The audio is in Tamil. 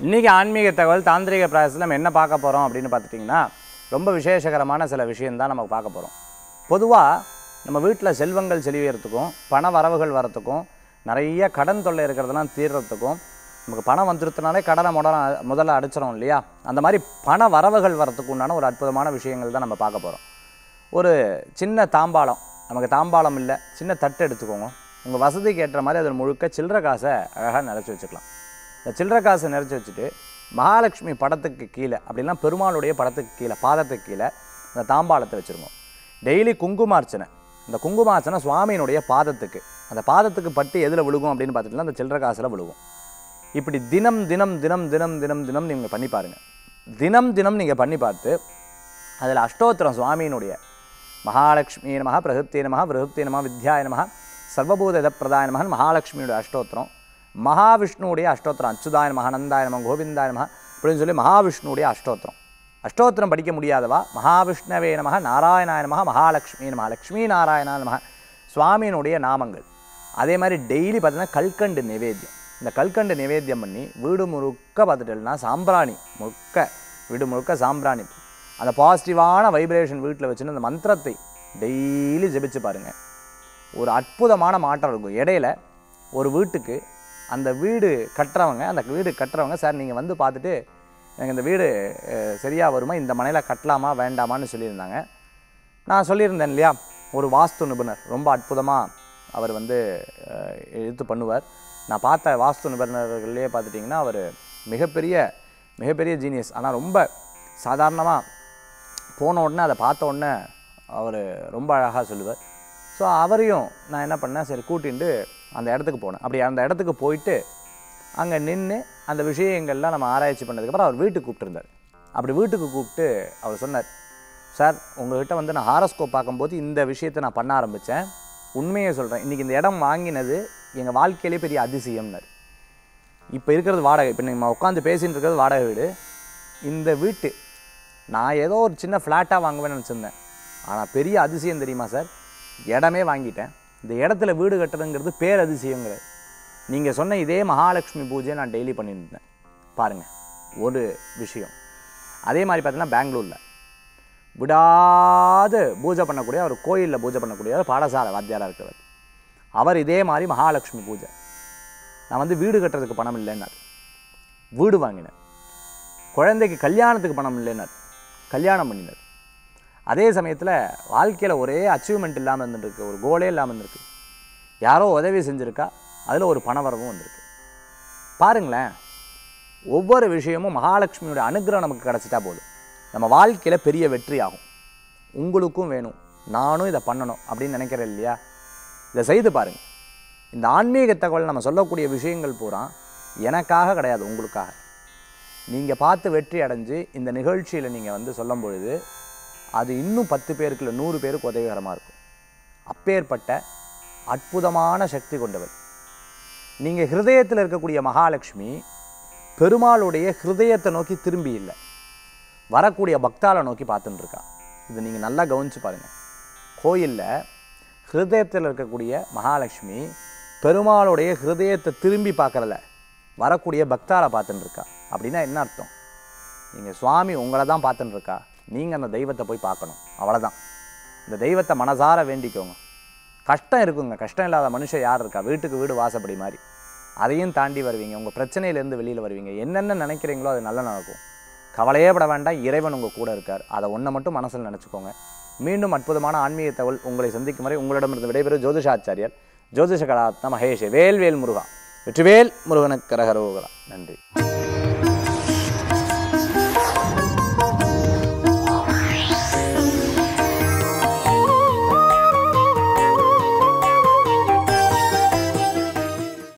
இன்றைக்கி ஆன்மீக தகவல் தாந்திரிக பிராயசத்தில் நம்ம என்ன பார்க்க போகிறோம் அப்படின்னு பார்த்துட்டிங்கன்னா ரொம்ப விசேஷகரமான சில விஷயந்தான் நம்ம பார்க்க போகிறோம் பொதுவாக நம்ம வீட்டில் செல்வங்கள் செழிவறதுக்கும் பண வரவுகள் வரத்துக்கும் நிறைய கடன் தொல்லை இருக்கிறதெல்லாம் தீர்றதுக்கும் நமக்கு பணம் வந்துருத்துனாலே கடனை முதல்ல முதல்ல அடிச்சிடும் இல்லையா அந்த மாதிரி பண வரவுகள் வரத்துக்கு உண்டான ஒரு அற்புதமான விஷயங்கள் தான் நம்ம பார்க்க போகிறோம் ஒரு சின்ன தாம்பாளம் நமக்கு தாம்பாளம் இல்லை சின்ன தட்டு எடுத்துக்கோங்க உங்கள் வசதிக்கு ஏற்ற மாதிரி அதில் முழுக்க சில்லற காசை அழகாக நிறச்சி வச்சுக்கலாம் இந்த சில்லற காசை நிறச்சி வச்சுட்டு மகாலட்சுமி படத்துக்கு கீழே அப்படின்னா பெருமாளுடைய படத்துக்கு கீழே பாதத்துக்கு கீழே இந்த தாம்பாளத்தை வச்சுருங்க டெய்லி குங்குமார்ச்சனை இந்த குங்குமார்ச்சனை சுவாமியினுடைய பாதத்துக்கு அந்த பாதத்துக்கு பட்டு எதில் விழுகும் அப்படின்னு பார்த்துட்டுனா அந்த சில்லற காசில் விழுகும் இப்படி தினம் தினம் தினம் தினம் தினம் தினம் நீங்கள் பண்ணி பாருங்கள் தினம் தினம் நீங்கள் பண்ணி பார்த்து அதில் அஷ்டோத்திரம் சுவாமியினுடைய மகாலட்சுமி நமக பிரகிருத்திய நமக பிரகிருத்திய நமக வித்யாய நமக சர்வபூத இதப்பிரதாய நமகன் மகாலட்சுமியுடைய அஷ்டோத்திரம் மகாவிஷ்ணுவுடைய அஷ்டோத்திரம் அச்சுதாய நமக நந்தாய நமக கோவிந்தாய நமக அப்படின்னு சொல்லி மகாவிஷ்ணுவுடைய அஷ்டோத்திரம் அஷ்டோத்திரம் படிக்க முடியாதவா மகாவிஷ்ணவே நமக நாராயணாய நமக மகாலட்சுமி நமக லக்ஷ்மி நாராயணா நமக சுவாமியினுடைய நாமங்கள் அதே மாதிரி டெய்லி பார்த்தீங்கன்னா கல்கண்டு நிவேத்தியம் இந்த கல்கண்டு நிவேத்தியம் பண்ணி வீடு முழுக்க பார்த்துட்டேன்னா சாம்பிராணி முழுக்க வீடு முழுக்க சாம்பிராணி அந்த பாசிட்டிவான வைப்ரேஷன் வீட்டில் வச்சுன்னு அந்த மந்திரத்தை டெய்லி ஜெபிச்சு பாருங்கள் ஒரு அற்புதமான மாற்றம் இருக்கும் இடையில ஒரு வீட்டுக்கு அந்த வீடு கட்டுறவங்க அந்த வீடு கட்டுறவங்க சார் நீங்கள் வந்து பார்த்துட்டு எனக்கு இந்த வீடு சரியாக வருமா இந்த மனையில் கட்டலாமா வேண்டாமான்னு சொல்லியிருந்தாங்க நான் சொல்லியிருந்தேன் இல்லையா ஒரு வாஸ்து நிபுணர் ரொம்ப அற்புதமாக அவர் வந்து அஹ், எடுத்து பண்ணுவார் நான் பார்த்த வாஸ்து நிபுணர்கள்லேயே பார்த்துட்டிங்கன்னா அவர் மிகப்பெரிய மிகப்பெரிய ஜீனியஸ் ஆனால் ரொம்ப சாதாரணமாக போன உடனே அதை பார்த்த உடனே அவர் ரொம்ப அழகாக சொல்லுவார் ஸோ அவரையும் நான் என்ன பண்ணேன் சரி கூட்டிட்டு அந்த இடத்துக்கு போனேன் அப்படி அந்த இடத்துக்கு போயிட்டு அங்கே நின்று அந்த விஷயங்கள்லாம் நம்ம ஆராய்ச்சி பண்ணதுக்கப்புறம் அவர் வீட்டுக்கு கூப்பிட்டுருந்தார் அப்படி வீட்டுக்கு கூப்பிட்டு அவர் சொன்னார் சார் உங்ககிட்ட வந்து நான் ஹாரஸ்கோப் பார்க்கும்போது இந்த விஷயத்தை நான் பண்ண ஆரம்பித்தேன் உண்மையை சொல்கிறேன் இன்றைக்கி இந்த இடம் வாங்கினது எங்கள் வாழ்க்கையிலே பெரிய அதிசயம்னார் இப்போ இருக்கிறது வாடகை இப்போ நம்ம உட்காந்து பேசின்னு இருக்கிறது வாடகை வீடு இந்த வீட்டு நான் ஏதோ ஒரு சின்ன ஃப்ளாட்டாக வாங்குவேன்னு நினச்சிருந்தேன் ஆனால் பெரிய அதிசயம் தெரியுமா சார் இடமே வாங்கிட்டேன் இந்த இடத்துல வீடு கட்டுறதுங்கிறது பேர் அதிசயங்கிறது நீங்கள் சொன்ன இதே மகாலட்சுமி பூஜையை நான் டெய்லி பண்ணிட்டு இருந்தேன் பாருங்கள் ஒரு விஷயம் அதே மாதிரி பார்த்தீங்கன்னா பெங்களூரில் விடாது பூஜை பண்ணக்கூடிய ஒரு கோயிலில் பூஜை பண்ணக்கூடிய ஒரு பாடசாலை வாத்தியாராக இருக்கிறவர் அவர் இதே மாதிரி மகாலட்சுமி பூஜை நான் வந்து வீடு கட்டுறதுக்கு பணம் இல்லைன்னார் வீடு வாங்கினேன் குழந்தைக்கு கல்யாணத்துக்கு பணம் இல்லைன்னார் கல்யாணம் பண்ணினார் அதே சமயத்தில் வாழ்க்கையில் ஒரே அச்சீவ்மெண்ட் இல்லாமல் இருந்துருக்கு ஒரு கோலே இல்லாமல் இருந்திருக்கு யாரோ உதவி செஞ்சுருக்கா அதில் ஒரு பணவரவும் வந்திருக்கு பாருங்களேன் ஒவ்வொரு விஷயமும் மகாலட்சுமியோட அனுகிரகம் நமக்கு கிடச்சிட்டா போதும் நம்ம வாழ்க்கையில் பெரிய வெற்றி ஆகும் உங்களுக்கும் வேணும் நானும் இதை பண்ணணும் அப்படின்னு நினைக்கிறேன் இல்லையா இதை செய்து பாருங்கள் இந்த ஆன்மீக தகவல் நம்ம சொல்லக்கூடிய விஷயங்கள் பூரா எனக்காக கிடையாது உங்களுக்காக நீங்கள் பார்த்து வெற்றி அடைஞ்சு இந்த நிகழ்ச்சியில் நீங்கள் வந்து சொல்லும் பொழுது அது இன்னும் பத்து பேருக்கு இல்லை நூறு பேருக்கு உதவிகரமாக இருக்கும் அப்பேற்பட்ட அற்புதமான சக்தி கொண்டவர் நீங்கள் ஹிருதயத்தில் இருக்கக்கூடிய மகாலட்சுமி பெருமாளுடைய ஹிருதயத்தை நோக்கி திரும்பி இல்லை வரக்கூடிய பக்தாளை நோக்கி பார்த்துட்டு இருக்கா இது நீங்கள் நல்லா கவனிச்சு பாருங்கள் கோயிலில் ஹிருதயத்தில் இருக்கக்கூடிய மகாலட்சுமி பெருமாளுடைய ஹிருதயத்தை திரும்பி பார்க்கறல வரக்கூடிய பக்தாளை பார்த்துட்டு இருக்கா அப்படின்னா என்ன அர்த்தம் நீங்கள் சுவாமி உங்களை தான் பார்த்துட்டு இருக்கா நீங்கள் அந்த தெய்வத்தை போய் பார்க்கணும் அவ்வளோதான் இந்த தெய்வத்தை மனசார வேண்டிக்கோங்க கஷ்டம் இருக்குங்க கஷ்டம் இல்லாத மனுஷன் யார் இருக்கா வீட்டுக்கு வீடு வாசப்படி மாதிரி அதையும் தாண்டி வருவீங்க உங்கள் பிரச்சனையிலேருந்து வெளியில் வருவீங்க என்னென்ன நினைக்கிறீங்களோ அது நல்லா நடக்கும் கவலையே பட வேண்டாம் இறைவன் உங்கள் கூட இருக்கார் அதை ஒன்றை மட்டும் மனசில் நினச்சிக்கோங்க மீண்டும் அற்புதமான ஆன்மீக தகவல் உங்களை சந்திக்கும் வரை உங்களிடமிருந்து விடைபெறும் ஜோதிஷாச்சாரியர் ஜோதிஷ கலாத்ன மகேஷ் வேல்வேல் முருகா வெற்றிவேல் முருகனுக்கு கரகரோகரா நன்றி